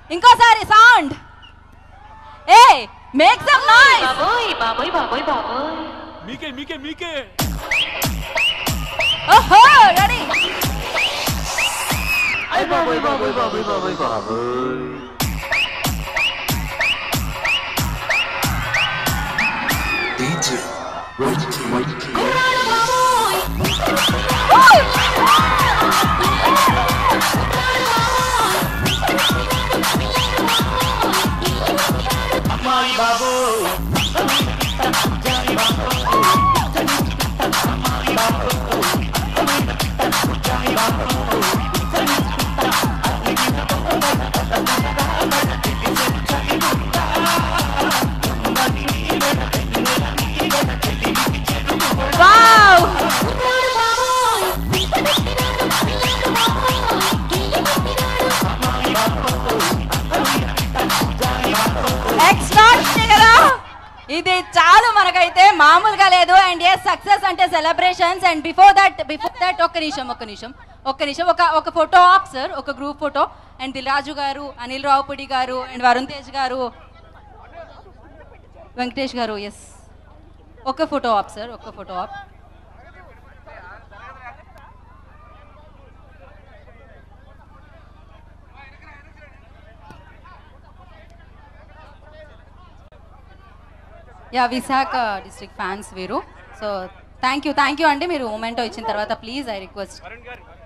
ఇంకోసారి sound a make some noise బాబోయ్ బాబోయ్ బాబోయ్ బాబోయ్ మీకే మీకే మీకే ఓహో రెడీ అయ్ బాబోయ్ బాబోయ్ బాబోయ్ బాబోయ్ DJ Whitey Whitey wow extra కదా ఇది చాలు మనకైతే మామూలుగా లేదు అండ్ ఎస్ సక్సెస్ అంటే celebrations and before that before that ఒక్క నిమిషం ఒక్క నిమిషం ఒక్క నిమిషం ఒక ఒక ఫోటో ఆప్ సార్ ఒక గ్రూప్ ఫోటో అండ్ దిల్రాజు గారు అనిల్ రావుపుడి గారు అండ్ వరుణ్ తేజ్ గారు వెంకటేష్ గారు ఎస్ ఒక ఫోటో ఆప్ సార్ ఒక photo op yeah Visakha district fans వీరు so thank you thank you అండి మీరు మూమెంటో ఇచ్చిన తర్వాత ప్లీజ్ ఐ రిక్వెస్ట్